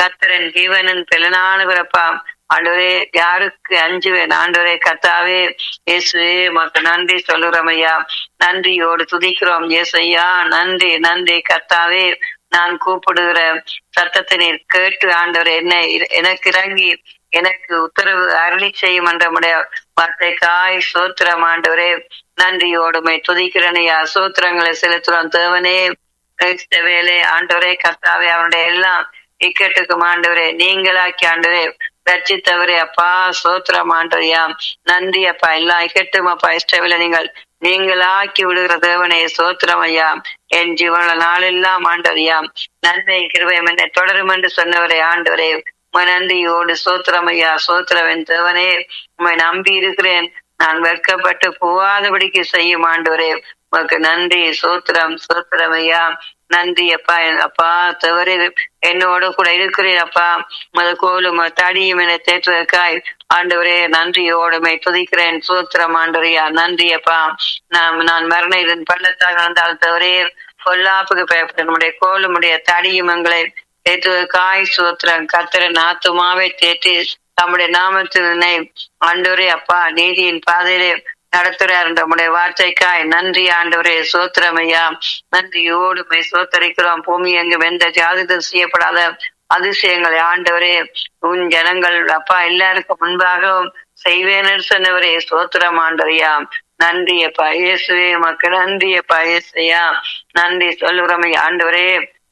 கத்தரன் ஜீவனின் பிறனானவரப்பா ஆண்டவரே யாருக்கு அஞ்சுவேன் ஆண்டவரே கத்தாவே இயேசுவே மக்கு நன்றி சொல்லுறோம் ஐயா நன்றியோடு துதிக்கிறோம் இயேசையா நன்றி நன்றி கத்தாவே நான் கூப்பிடுகிற சத்தத்தை நீர் கேட்டு ஆண்டவர் என்னை எனக்கு இறங்கி எனக்கு உத்தரவு அருளி செய்யும் என்ற வார்த்தைக்காய் சோத்திரம் ஆண்டவரே நன்றியோடுமை துதிக்கிறனையா சோத்திரங்களை செலுத்துறோம் தேவனே கிறிஸ்த வேலை ஆண்டவரே கர்த்தாவே அவனுடைய எல்லாம் இக்கட்டுக்கும் ஆண்டவரே நீங்களாக்கி ஆண்டவரே ரச்சித்தவரே அப்பா சோத்திரம் ஆண்டவரையாம் நன்றி அப்பா எல்லாம் இக்கட்டும் அப்பா இஷ்டவில்லை நீங்கள் நீங்களாக்கி விடுகிற தேவனே சோத்திரம் ஐயா என் ஜீவன நாளெல்லாம் ஆண்டவரையாம் நன்மை கிருபயம் என்னை தொடரும் என்று சொன்னவரே ஆண்டவரே உமை நன்றியோடு சோத்திரம் ஐயா சோத்திரவன் தேவனே உமை நம்பி இருக்கிறேன் நான் வெட்கப்பட்டு போகாதபடிக்கு செய்யும் ஆண்டவரே உமக்கு நன்றி சோத்திரம் சோத்திரம் ஐயா நன்றி அப்பா அப்பா தவறு என்னோட கூட இருக்கிறேன் அப்பா மத கோலும் தடியும் என தேற்றுவதற்காய் ஆண்டவரே நன்றியோடுமை துதிக்கிறேன் சோத்திரம் ஆண்டவரையா நன்றி அப்பா நான் நான் மரண இதன் பள்ளத்தாக இருந்தால் தவறே பொல்லாப்புக்கு பயப்பட்ட நம்முடைய கோலுமுடைய தடியும் எங்களை தேற்றுவதற்காய் சோத்திரம் கத்திரன் ஆத்துமாவை தேற்றி தம்முடைய நாமத்தினை ஆண்டவரே அப்பா நீதியின் பாதையிலே நடத்துறார் நம்முடைய வார்த்தைக்காய் நன்றி ஆண்டவரே சோத்திரமையா நன்றியோடு மை சோத்தரிக்கிறோம் பூமி எங்கும் எந்த ஜாதிதம் செய்யப்படாத அதிசயங்களை ஆண்டவரே உன் ஜனங்கள் அப்பா எல்லாருக்கும் முன்பாகவும் செய்வேன்னு சொன்னவரே சோத்திரம் ஆண்டவரையா நன்றி அப்பா இயேசுவே மக்கள் நன்றி அப்பா இயேசையா நன்றி சொல்லுறமை ஆண்டவரே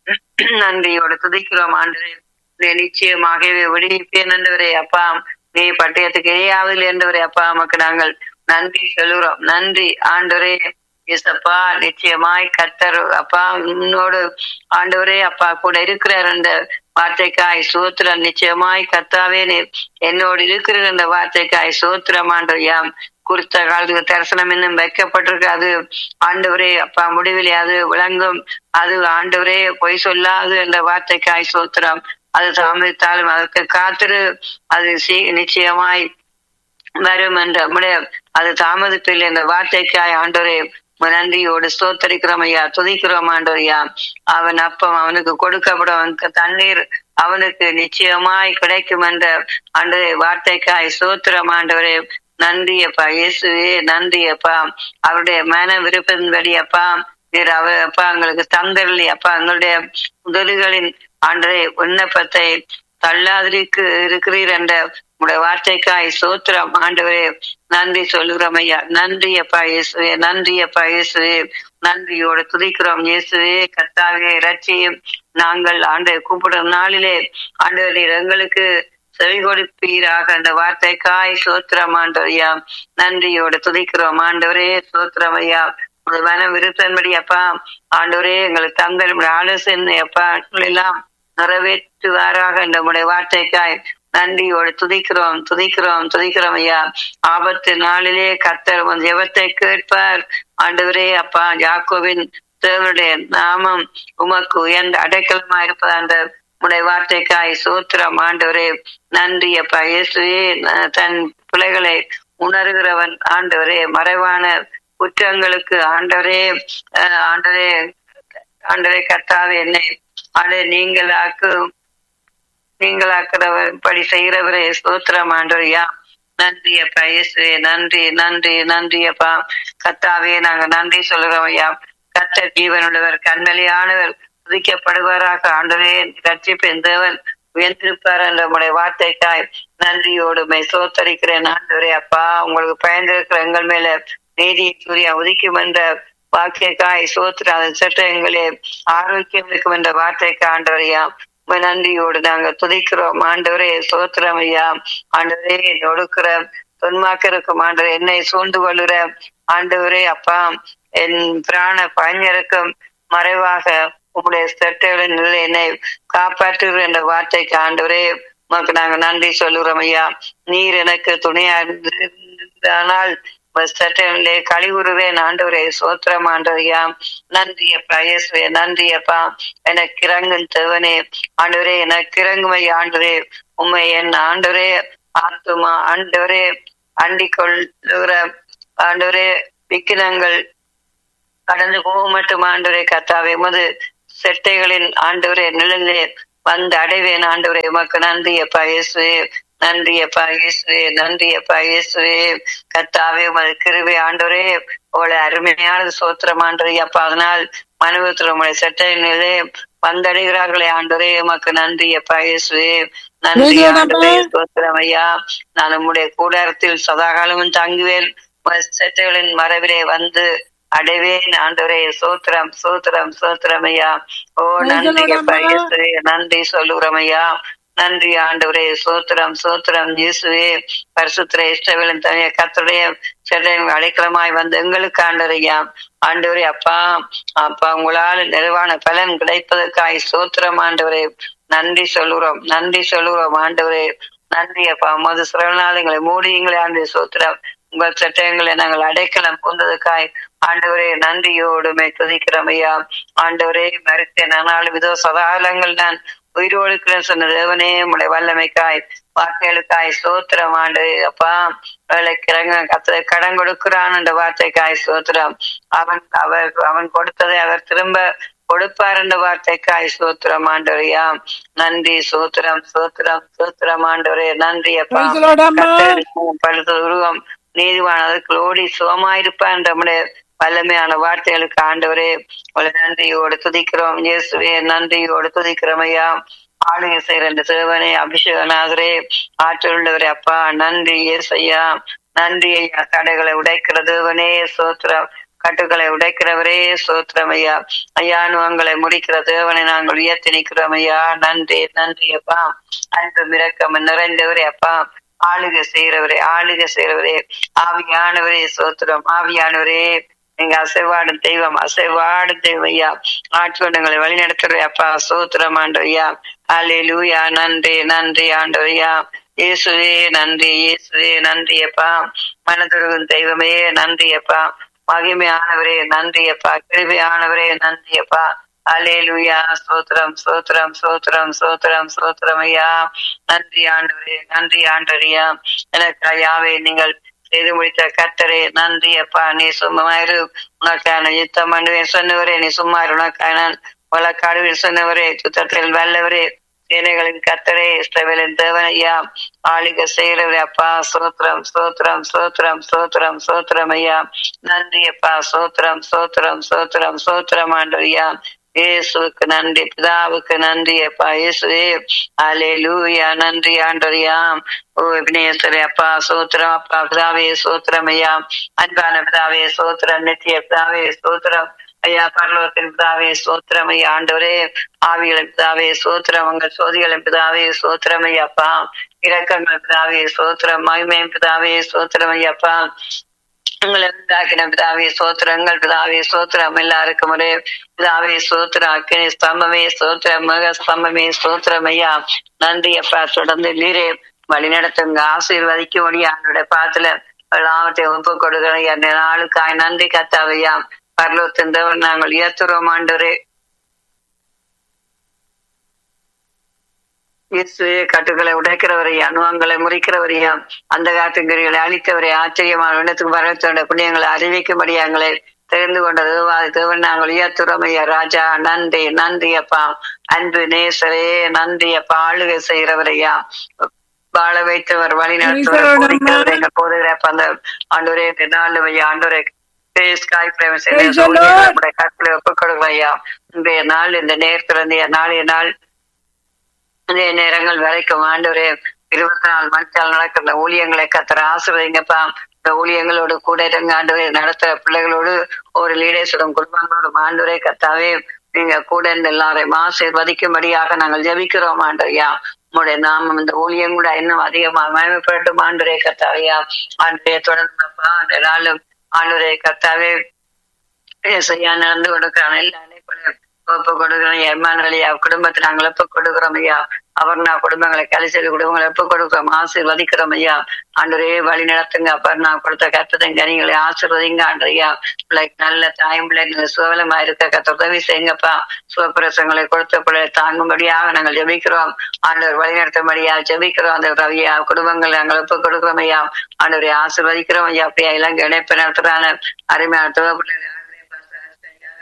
நன்றியோடு துதிக்கிறோம் ஆண்டவரே நிச்சயமாகவே விடுவிப்பேன் என்றவரே அப்பா நீ பட்டயத்துக்கு எரியாவதில் என்றவரே அப்பா நமக்கு நாங்கள் நன்றி சொல்லுறோம் நன்றி ஆண்டவரே இசப்பா நிச்சயமாய் கத்தர் அப்பா உன்னோடு ஆண்டவரே அப்பா கூட இருக்கிறார் அந்த வார்த்தைக்காய் சோத்திரம் நிச்சயமாய் கத்தாவே நீர் என்னோடு இருக்கிற அந்த வார்த்தைக்காய் சோத்திரம் ஆண்டவரியாம் குறித்த காலத்துக்கு தரிசனம் இன்னும் வைக்கப்பட்டிருக்கு அது ஆண்டவரே அப்பா முடிவிலே அது விளங்கும் அது ஆண்டவரே பொய் சொல்லாது என்ற வார்த்தைக்காய் சோத்திரம் அது தாமதித்தாலும் அதற்கு காத்திரு அது நிச்சயமாய் வரும் என்ற முடிய அது தாமதிப்பில் என்ற வார்த்தைக்காய் ஆண்டோரே நன்றியோடு ஸ்தோத்தரிக்கிறோம் ஐயா துதிக்கிறோம் ஆண்டோரியா அவன் அப்பம் அவனுக்கு கொடுக்கப்படும் அவனுக்கு தண்ணீர் அவனுக்கு நிச்சயமாய் கிடைக்கும் என்ற ஆண்டவரே வார்த்தைக்காய் சோத்திரம் ஆண்டவரே நன்றி அப்பா இயேசுவே நன்றி அப்பா அவருடைய மன விருப்பத்தின்படி அப்பா நீர் அவ அப்பா எங்களுக்கு தந்தரலி அப்பா எங்களுடைய முதல்களின் ஆண்டரை விண்ணப்பத்தை தள்ளாதிருக்கு இருக்கிறீர் என்ற உடைய வார்த்தைக்காய் சோத்திரம் ஆண்டவரே நன்றி சொல்லுகிறோம் ஐயா நன்றி அப்பா இயேசுவே நன்றி அப்பா இயேசுவே நன்றியோடு துதிக்கிறோம் இயேசுவே கத்தாவே இறைச்சியும் நாங்கள் ஆண்டை கூப்பிடுற நாளிலே ஆண்டவர் நீர் எங்களுக்கு செவி கொடுப்பீராக அந்த வார்த்தைக்காய் சோத்திரம் ஆண்டவரையா நன்றியோடு துதிக்கிறோம் ஆண்டவரே சோத்திரம் ஐயா மன விருத்தன்படி அப்பா ஆண்டவரே எங்களுக்கு தங்கள் ஆலோசனை அப்பா எல்லாம் நிறைவேற்றுவாராக நம்முடைய வார்த்தைக்காய் நன்றியோடு துதிக்கிறோம் துதிக்கிறோம் துதிக்கிறோம் ஐயா ஆபத்து நாளிலே கத்தர் உன் ஜெபத்தை கேட்பார் ஆண்டவரே அப்பா யாக்கோவின் தேவனுடைய நாமம் உமக்கு உயர்ந்த அடைக்கலமா இருப்பது அந்த உடைய வார்த்தைக்காய் சோத்திரம் ஆண்டவரே நன்றி அப்பா இயேசுவே தன் பிள்ளைகளை உணர்கிறவன் ஆண்டவரே மறைவான குற்றங்களுக்கு ஆண்டவரே ஆண்டவரே ஆண்டவரே கத்தாவே என்னை ஆண்டு நீங்களாக்கு நீங்களாக்குறவர் படி செய்கிறவரே ஸ்தோத்திரம் ஆண்டவரையா நன்றி அப்பா இயேசுவே நன்றி நன்றி நன்றி அப்பா கத்தாவே நாங்க நன்றி சொல்லுறோம் ஐயா கத்த ஜீவனுள்ளவர் கண்மலையானவர் துதிக்கப்படுவாராக ஆண்டவரே ரட்சிப்பின் தேவன் உயர்ந்திருப்பார் என்ற உடைய வார்த்தைக்காய் நன்றியோடு மை சோத்தரிக்கிறேன் ஆண்டவரே அப்பா உங்களுக்கு பயந்திருக்கிற எங்கள் மேல நீதி சூரியா உதிக்கும் என்ற வாக்கியக்காய் சோத்திர அதன் சட்ட எங்களே ஆரோக்கியம் இருக்கும் என்ற வார்த்தைக்கு ஆண்டவரையா நன்றியோடு நாங்க துதிக்கிறோம் ஆண்டவரே சோத்திரம் ஐயா ஆண்டவரே ஒடுக்கிற தொன்மாக்க இருக்கும் ஆண்டவர் என்னை சூழ்ந்து கொள்ளுற ஆண்டவரே அப்பா என் பிராண பயஞ்சருக்கும் மறைவாக உங்களுடைய சட்டைகளின் என்னை காப்பாற்றுகிற என்ற வார்த்தைக்கு ஆண்டவரே உமக்கு நாங்க நன்றி சொல்லுறோம் ஐயா நீர் எனக்கு துணையா இருந்தனால் சட்டங்களே கழிவுறுவேன் ஆண்டவரே சோத்திரம் ஆண்டவரையா நன்றி அப்பா இயேசுவே நன்றி அப்பா எனக்கு இறங்கும் தேவனே ஆண்டவரே எனக்கு இறங்குமை ஆண்டவரே உண்மை என் ஆண்டவரே ஆத்துமா ஆண்டவரே அண்டிக் கொள்ளுகிற ஆண்டவரே விக்கினங்கள் கடந்து போக மட்டும் ஆண்டவரே கத்தாவே மது செட்டைகளின் ஆண்டவரே நிழலே வந்து அடைவேன் ஆண்டவரே உமக்கு நன்றி அப்பா இயேசுவே நன்றி அப்பா இயேசுவே நன்றி அப்பா இயேசுவே கத்தாவே உமது கிருபை ஆண்டவரே உங்களை அருமையானது சோத்திரம் ஆண்டவரே அப்பா அதனால் மனுவத்தில் உங்களுடைய சட்டையிலே வந்தடைகிறார்களே ஆண்டவரே உமக்கு நன்றி அப்பா இயேசுவே நன்றி Praise the Lord, ஆண்டவரே அப்பா. சோத்திரம் ஐயா நான் உம்முடைய கூடாரத்தில் சதாகாலமும் தங்குவேன் உமது சட்டைகளின் மரபிலே வந்து அடைவேன் ஆண்டவரே சோத்திரம் சோத்திரம் சோத்திரம் ஐயா ஓ Praise the நன்றி Lord, அப்பா அப்பா. இயேசுவே நன்றி சொல்லுகிறோம் ஐயா நன்றி ஆண்டவரே சோத்திரம் சோத்திரம் இயேசுவே பரிசுத்திர இஷ்டவிலும் தனிய கத்துடைய செல்லையும் அடைக்கலமாய் வந்து எங்களுக்கு ஆண்டவரையா ஆண்டவரே அப்பா அப்பா உங்களால் நிறைவான பலன் கிடைப்பதற்காய் சோத்திரம் ஆண்டவரே நன்றி சொல்லுகிறோம் நன்றி சொல்லுகிறோம் ஆண்டவரே நன்றி அப்பா மது சிறநாளங்களை மூடியங்களே ஆண்டு சோத்திரம் உங்கள் சட்டங்களை நாங்கள் அடைக்கலம் புந்ததுக்காய் ஆண்டவரே நன்றியோடுமே துதிக்கிறோம் ஐயா ஆண்டவரே மறுத்தேன் ஆனாலும் இதோ சதாலங்கள் நான் உயிரோடுக்கிறேன் சொன்ன தேவனே உடைய வல்லமைக்காய் வார்த்தைகளுக்காய் சோத்திரம் ஆண்டு அப்பா வேலைக்கிறங்க கத்த கடன் கொடுக்கிறான் என்ற வார்த்தைக்காய் சோத்திரம் அவன் அவர் அவன் கொடுத்ததை அவர் திரும்ப கொடுப்பார் என்ற வார்த்தைக்காய் சோத்திரம் ஆண்டவரையா நன்றி சோத்திரம் சோத்திரம் சோத்திரம் ஆண்டவரே நன்றி அப்பா Praise the Lord, அம்மா. கர்த்தருக்கு பழுத்த உருவம் நீதிவான் அதற்கு ஓடி சுகமாயிருப்பான் நம்முடைய வல்லமையான வார்த்தைகளுக்கு ஆண்டவரே உங்களை நன்றியோடு துதிக்கிறோம் இயேசுவே நன்றியோடு துதிக்கிறோம் ஐயா ஆளுகை செய்கிற இந்த சிறுவனே அபிஷேகநாதரே ஆற்றல் உள்ளவரே அப்பா நன்றி இயேசையா நன்றி ஐயா தடைகளை உடைக்கிற தேவனே சோத்திரம் கட்டுகளை உடைக்கிறவரே சோத்திரம் ஐயா ஐயா நுகங்களை முடிக்கிற தேவனை நாங்கள் உயர்த்தி நிற்கிறோம் ஐயா நன்றி நன்றி அப்பா அன்பு மிரக்கம் நிறைந்தவரே அப்பா ஆளுகை செய்கிறவரே ஆளுகை செய்கிறவரே ஆவியானவரே சோத்திரம் ஆவியானவரே நீங்க அசைவாடும் தெய்வம் அசைவாடும் தெய்வம் ஐயா ஆட்கொண்டங்களை வழி நடத்துற அப்பா சோத்திரம் ஆண்டவையா அல்லேலூயா நன்றி நன்றி ஆண்டவையா இயேசுவே நன்றி இயேசுவே நன்றி அப்பா மனதுருகும் தெய்வமே நன்றி அப்பா மகிமையானவரே நன்றி அப்பா கிருபையானவரே நன்றி அப்பா அலேலுயா சோத்திரம் சோத்திரம் சோத்திரம் சோத்திரம் சோத்திரம் ஐயா நன்றி ஆண்டவரே நன்றி ஆண்டவரையா எனக்கு ஐயாவே நீங்கள் செய்து முடித்த கத்தரே நன்றி அப்பா நீ சும்மாயிரு உனக்கான யுத்தம் பண்ணுவேன் சொன்னவரே நீ சும்மாயிரு உனக்கான வழக்காடுவில் சொன்னவரே யுத்தத்தில் வல்லவரே சேனைகளின் கத்தரே இஷ்டவேலின் தேவன் ஐயா ஆளிக செய்கிறவரே அப்பா சோத்திரம் சோத்திரம் சோத்திரம் சோத்திரம் சோத்திரம் ஐயா நன்றி அப்பா சோத்திரம் சோத்திரம் சோத்திரம் சோத்திரம் ஆண்டவரையா இயேசுவுக்கு நன்றி பிதாவுக்கு நன்றி அப்பா இயேசுவே அலே லூயா நன்றி ஆண்டவரையா ஓ வினேஸ்வரே அப்பா சோத்திரம் அப்பா பிதாவே சோத்திரம் ஐயா அன்பான பிதாவே சோத்திரம் நித்திய பிதாவே சோத்திரம் ஐயா பரலோகத்தின் பிதாவே சோத்திரம் ஐயா ஆண்டவரே ஆவிகளின் பிதாவே சோத்திரம் உங்கள் சோதிகளின் பிதாவே சோத்திரம் ஐயாப்பா இரக்கங்கள் பிதாவே சோத்திரம் மகிமையின் பிதாவே சோத்திரம் ஐயாப்பா உங்களை உண்டாக்கின பிதாவே சோத்திரங்கள் பிதாவே சோத்திரம் எல்லாருக்கும் ஒரே பிதாவே சோத்திரம் அக்கினி ஸ்தம்பமே சோத்திரம் மக ஸ்தம்பமே சோத்திரம் ஐயா நன்றி அப்பா தொடர்ந்து நீரே வழி நடத்துங்க ஆசீர்வதிக்க முடியும் அவனுடைய பாத்துல எல்லாவற்றை ஒப்பு கொடுக்கிற என் நாளுக்காய் நன்றி கத்தாவையா பரலோத்தின் தேவன் நாங்கள் உயர்த்துறோம் ஆண்டவரே இயேசுவே கட்டுகளை உடைக்கிறவரையா அணுவங்களை முறிக்கிறவரையா அந்த காட்டுங்கிரிகளை அழித்தவரை ஆச்சரியமான இடத்துக்கு வரத்தோட புண்ணியங்களை அறிவிக்கும்படியாங்களை தெரிந்து கொண்ட தேவாதி தேவன் நாங்கள் உயர்த்துறோம் ஐயா ராஜா நன்றி நன்றி அப்பா அன்பு நேசரே நன்றி அப்பா ஆளுகை செய்கிறவரையா வாழ வைத்தவர் வழி நடத்துவர் போதிக்கிறவர் எங்க போதுகிறப்ப அந்த ஆண்டோரே நாலு ஐயா ஆண்டோரே ஸ்காய் பிரேம Praise the Lord. கற்களை ஒப்புக் கொடுக்கிறோம் ஐயா இன்றைய நாள் இந்த நேரத்துல நாளைய நாள் அதே நேரங்கள் வரைக்கும் ஆண்டவரே இருபத்தி நாலு மணித்தால் நடக்கிற ஊழியங்களை கத்துற ஆசிர்வதிங்கப்பா இந்த ஊழியங்களோடு கூட இருங்க ஆண்டவரே நடத்துற பிள்ளைகளோடு ஒரு லீடர்ஸோடும் குடும்பங்களோடும் ஆண்டவரே கத்தாவே நீங்க கூட இருந்து எல்லாரையும் ஆசீர்வதிக்கும்படியாக நாங்கள் ஜெபிக்கிறோம் ஆண்டவையா உங்களுடைய நாமம் இந்த ஊழியம் கூட இன்னும் அதிகமா மயமப்படட்டும் ஆண்டுரே கத்தாவையா ஆண்டுடைய தொடர்ந்தப்பா அந்த நாளும் ஆண்டுரே கத்தாவே சரியா நடந்து கொடுக்கிறான் எல்லா அனைப்படையும் ஒப்பு கொடுக்கிறோம் எம்மானலியா குடும்பத்தை நாங்கள் ஒப்பு கொடுக்கிறோம் ஐயா அவர் நான் குடும்பங்களை கலிசல் குடும்பங்களை ஒப்பு கொடுக்கிறோம் ஆசீர்வதிக்கிறோம் ஐயா ஆண்டரே வழி நடத்துங்க அப்பர் நான் கொடுத்த கற்பதன் கனிகளை ஆசீர்வதிங்க ஆண்டரையா பிள்ளைக்கு நல்ல தாயும் பிள்ளைங்க சுவலமா இருக்க கத்த உதவி செய்யுங்கப்பா சுவப்பிரசங்களை கொடுத்த பிள்ளை தாங்கும்படியாக நாங்கள் ஜெபிக்கிறோம் ஆண்டவர் வழி நடத்தும்படியா ஜெபிக்கிறோம் அந்த ரவியா குடும்பங்களை நாங்கள் ஒப்பு கொடுக்கிறோம் ஐயா ஆண்டவரை ஆசீர்வதிக்கிறோம் ஐயா அப்படியா இலங்கை இணைப்பு நடத்துறான அருமையான துவ பிள்ளைகளை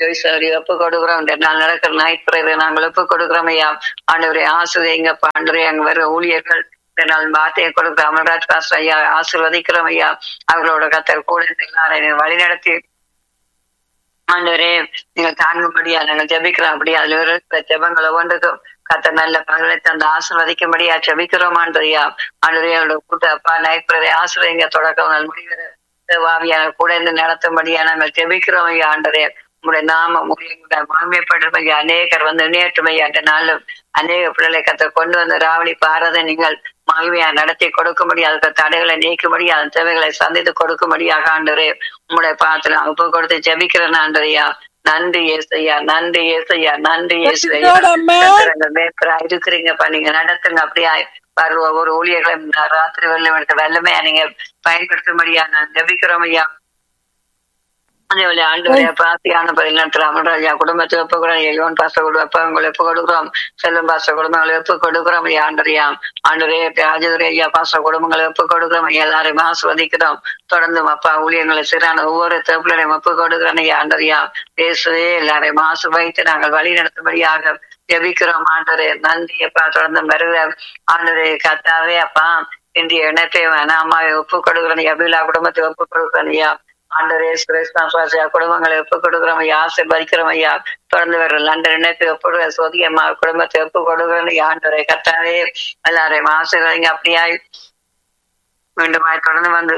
ஜோய்சாரி ஒப்பு கொடுக்குறோம் இந்த நாள் நடக்கிற ஞாயிற்றுக்கிழமை நாங்கள் ஒப்பு கொடுக்குறோம் ஐயா ஆண்டவரை ஆசிரியங்க ஆண்டவரே அங்க வர ஊழியர்கள் இந்த நாள் வார்த்தையை கொடுக்குற அமர்ராஜ் பாஸ்டர் ஐயா ஆசீர்வதிக்கிறோம் ஐயா அவர்களோட கத்தர் கூட இருந்து எல்லாரையும் வழி நடத்தி ஆண்டவரே நீங்க தாங்கும்படியா நாங்கள் ஜெபிக்கிறோம் அப்படியா அதுல இருக்கிற ஜெபங்கள் ஒவ்வொன்றுக்கும் கத்த நல்ல பகலை தந்து ஆசிர்வதிக்கும்படியா ஜெபிக்கிறோம் ஆண்டவரையா ஆண்டவரே அவரோட கூட்ட அப்பா நைட்புறதை ஆசிரியங்க தொடக்கம் நாள் முடிகிற வாவியான கூட இருந்து நடத்தும்படியா நாங்கள் ஜெபிக்கிறோம் ஐயா ஆண்டரே உங்களுடைய நாம மகிமைப்படுறோம் ஐயா அநேகர் வந்து நேற்றும் ஐயா அந்த நாளும் அநேக பிள்ளைகளை கத்த கொண்டு வந்து ராவணி பாரத நீங்கள் மகிமையா நடத்தி கொடுக்கும்படி அதுக்கு தடைகளை நீக்கும்படி அதன் தேவைகளை சந்தித்து கொடுக்கும்படியாக ஆண்டரே உங்களுடைய பாத்துல ஒப்பு கொடுத்து ஜெபிக்கிறேன் ஆண்டரையா நன்றி ஏசையா நன்றி ஏசையா நன்றி ஏசையா மேற்பரா இருக்கிறீங்கப்பா நீங்க நடத்துங்க அப்படியா வர ஒவ்வொரு ஊழியர்களும் ராத்திரி வெள்ளம் எடுக்க வெள்ளமே நீங்க பயன்படுத்தும்படியா நான் ஜபிக்கிறோம் ஐயா அதேபோல ஆண்டவரைய பாத்தியான பதில் நடத்துற அமர்ராஜா குடும்பத்தை ஒப்பு கொடுறோம் யோன் பாச குடும்பம் உங்களை ஒப்பு கொடுக்குறோம் செல்லும் பாச குடும்பங்களை ஒப்பு கொடுக்குறோம் ஐயா ஆண்டரையா ஆண்டரே ராஜதுரை ஐயா பாச குடும்பங்களை ஒப்பு கொடுக்குறோம் எல்லாரையும் ஆஸ்வதிக்கிறோம் தொடர்ந்து அப்பா ஊழியங்களை சிறான ஒவ்வொரு தேப்பிலையும் ஒப்பு கொடுக்குறோம் ஐயா ஆண்டரையா பேசுவே எல்லாரையும் ஆசு வைத்து நாங்கள் வழி நடத்தும்படியாக ஜெபிக்கிறோம் ஆண்டரே நன்றி அப்பா தொடர்ந்து வருகிற ஆண்டரே கத்தாவே அப்பா இந்திய இணைப்பை அம்மாவை ஒப்பு கொடுக்குறேன் அபிலா குடும்பத்தை ஒப்பு கொடுக்குறேன் ஐயா ஆண்டரே சுரேஷ்மாசியா குடும்பங்களை ஒப்பு கொடுக்குறோம் ஐயா ஆசீர்வதிக்கிறோம் ஐயா தொடர்ந்து வர லண்டன் இணைப்பை ஒப்பு சோதி அம்மா குடும்பத்தை ஒப்பு கொடுக்குறேன் ஐயா ஆண்டரே கத்தாவே எல்லாரையும் ஆசீர்வதிங்க அப்படியாய் மீண்டும் தொடர்ந்து வந்து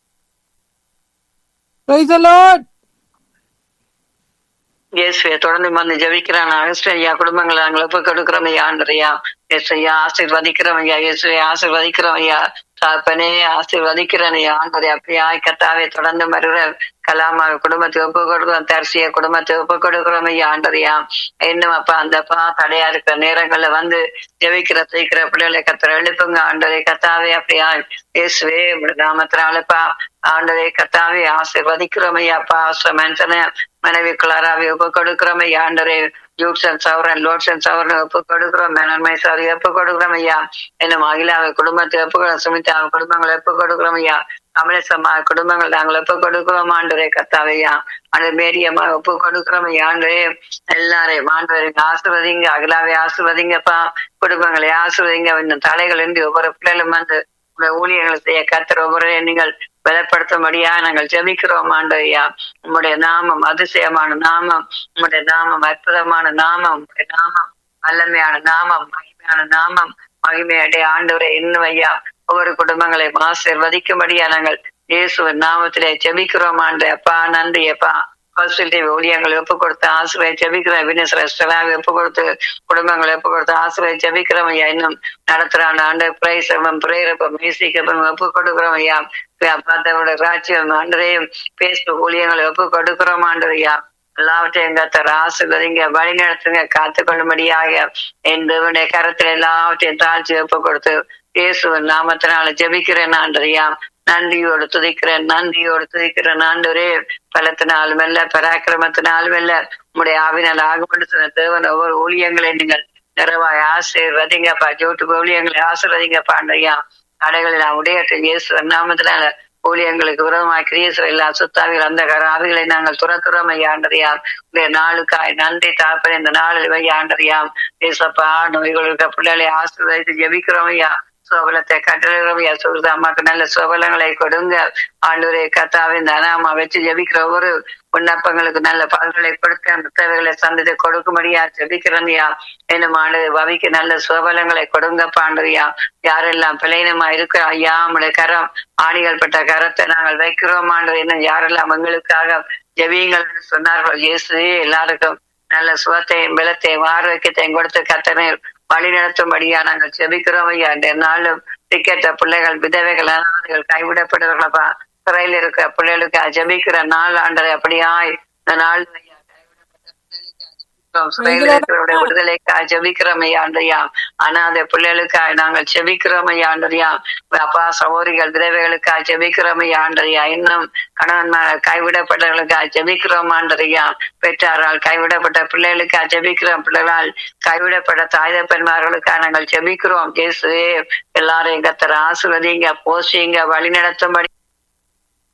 இயேசுவை தொடர்ந்து வந்து ஜபிக்கிறான் ஐயா குடும்பங்களை நாங்கள் ஒப்பு கொடுக்கிறோம் ஐயா ஆண்டரையா இயேசுயா ஆசீர்வதிக்கிறோம் ஐயா இயேசுவை ஆசீர்வதிக்கிறோம் ஐயா தாப்பனே ஆசீர்வதிக்கிறேன் ஐயா ஆண்டரை அப்படியா கத்தாவே தொடர்ந்து வருகிற கலாமா குடும்பத்தை ஒப்பு கொடுக்கிறோம் தரிசிய குடும்பத்தை ஒப்பு கொடுக்கிறோம் ஐயா ஆண்டரையா இன்னும் அப்பா அந்தப்பா தடையா இருக்கிற நேரங்கள்ல வந்து ஜெபிக்கிற தீக்கிற பிள்ளைகளை கத்திர எழுப்புங்க ஆண்டரை கத்தாவே அப்படியா இயேசுவே நாமத்தினாலப்பா ஆண்டரை கத்தாவே ஆசீர்வதிக்கிறோம் ஐயா அப்பா மனுஷன மனைவி குளாராவை ஒப்பு கொடுக்கிறோம் ஐயா ஆண்டரே ஜூட்சன் சவரன் லோட்சன் சவரன் ஒப்பு கொடுக்கிறோம் மேனன்மை சாரி ஒப்பு கொடுக்கிறோம் ஐயா என்ன அகிலாவை குடும்பத்தை ஒப்பு சுமிதா குடும்பங்களை ஒப்பு கொடுக்கிறோம் ஐயா கமலேசம்மா குடும்பங்கள் நாங்கள் ஒப்பு கொடுக்கிறோம் ஆண்டரே கத்தாவையா அந்த மேரியம்மா ஒப்பு கொடுக்கிறோம் ஐயா ஆண்டரே எல்லாரையும் ஆண்டவரையும் ஆசிர்வதிங்க அகிலாவை ஆசிர்வதிங்கப்பா குடும்பங்களை ஆசிர்வதிங்க இன்னும் தலைகள் இருந்து ஒவ்வொரு பிள்ளைகளும் வந்து ஊழியர்களை செய்ய கத்துற ஒவ்வொரு நீங்கள் பலப்படுத்தும்படியா நாங்கள் ஜெபிக்கிறோம் ஆண்டையா உங்களுடைய நாமம் அதிசயமான நாமம் உங்களுடைய நாமம் அற்புதமான நாமம் உங்களுடைய நாமம் வல்லமையான நாமம் மகிமையான நாமம் மகிமையுடைய ஆண்டவரை இன்னும் ஐயா ஒவ்வொரு குடும்பங்களையும் ஆசிர்வதிக்கும்படியா நாங்கள் இயேசுவின் நாமத்திலே ஜெபிக்கிறோம் ஆண்டு அப்பா நன்றி அப்பா ஹாஸ்பிட்டல் டிவி ஊழியங்களை ஒப்பு கொடுத்து ஆசிரியை ஜபிக்கிறோம் வினஸ் ரெஸ்டராக ஒப்பு கொடுத்து குடும்பங்களை ஒப்பு கொடுத்து ஆசிரியை ஜபிக்கிறோம் ஐயா இன்னும் நடத்துறான் ஆண்டு பிரைஸ் பிரேரப்பம் மியூசிக் ஒப்பு கொடுக்குறோம் ஐயா பார்த்தவரோட ராஜ்யம் ஆண்டரையும் பேஸ்புக் ஊழியங்களை ஒப்பு கொடுக்குறோம் ஆண்டரையா எல்லாவற்றையும் கத்தர் ஆசிர்வதிங்க வழி நடத்துங்க காத்து கொள்ளும்படியாக என் தேவனுடைய கரத்துல எல்லாவற்றையும் தாழ்ச்சி ஒப்பு கொடுத்து இயேசுவின் நாமத்தினால ஜெபிக்கிறேன் ஆண்டரையா நன்றியோடு துதிக்கிறேன் நன்றியோடு துதிக்கிறேன் ஆண்டவரே பலத்தினாலும் அல்ல பராக்கிரமத்தினாலும் அல்ல உங்களுடைய ஆவினால் ஆகுமென்று தேவன் ஒவ்வொரு ஊழியங்களை நீங்கள் நிறைவாய் ஆசீர்வதிங்கப்பா ஜோட்டு ஊழியங்களை ஆசீர்வதிங்கப்பா ஆண்டையா கடைகளில் உடையற்ற இயேசு நாமத்தினால ஊழியங்களுக்கு விரோதமாய் கிரியேசுவ எல்லா சுத்தாவிகள் அந்த ஆவிகளை நாங்கள் துறத்துறோம் ஐயாண்டறியாம் இந்த நாளுக்காய் நன்றி தாப்பன் இந்த நாளில் வையாண்டறியாம் ஏசப்பா நோய்களுக்கு பிள்ளைகளை ஆசீர்வதித்து ஜெபிக்கிறோம் ஐயா சோபலத்தை கட்டளைகிறோம் ஐயா சொல்றது அம்மாக்கு நல்ல சோபலங்களை கொடுங்க ஆண்டூரை கத்தாவை இந்த அனாமா வச்சு ஜெபிக்கிற ஒவ்வொரு விண்ணப்பங்களுக்கு நல்ல பலன்களை கொடுத்து அந்த தேவைகளை சந்தித்து கொடுக்கும்படியா ஜெபிக்கிறோம்யா என்னும் ஆண்டு வவிக்கு நல்ல சோபலங்களை கொடுங்க பாண்டறியா யாரெல்லாம் பிழைனமா இருக்கிற ஐயா நம்முடைய கரம் ஆணிகள் பட்ட கரத்தை நாங்கள் வைக்கிறோம் ஆண்டு இன்னும் யாரெல்லாம் எங்களுக்காக ஜெபியுங்கள் சொன்னார்கள் இயேசு எல்லாருக்கும் நல்ல சுகத்தையும் பலத்தையும் ஆரோக்கியத்தையும் கொடுத்து கத்தனை வழி நடத்தும்படியா நாங்கள் செபிக்கிறோம் ஐயா இந்த நாளும் டிக்கெட்ட பிள்ளைகள் விதவைகள் அனாதைகள் கைவிடப்படுறவர்களப்பா சிறையில் இருக்கிற பிள்ளைகளுக்கு ஜெபிக்கிற நாள் ஆண்டரை அப்படியாய் இந்த நாள் விடுதலைக்காய் ஜெபிக்கிறோம் ஐயாண்டரியா அனாதை பிள்ளைகளுக்காய் நாங்கள் ஜெபிக்கிறோம் ஐயாண்டரியா அப்பா சகோதரிகள் விதவைகளுக்காய் ஜெபிக்கிறோம் ஐயாண்டரியா இன்னும் கணவன் கைவிடப்பட்டவர்களுக்காய் ஜெபிக்கிறோம் ஆண்டரியா பெற்றாரால் கைவிடப்பட்ட பிள்ளைகளுக்காய் ஜெபிக்கிறோம் பிள்ளைகளால் கைவிடப்பட்ட தாய் பெண்மார்களுக்காக நாங்கள் ஜெபிக்கிறோம் கேசு எல்லாரையும் கத்தர ஆசுவதிங்க போசிங்க வழி நடத்தும்படி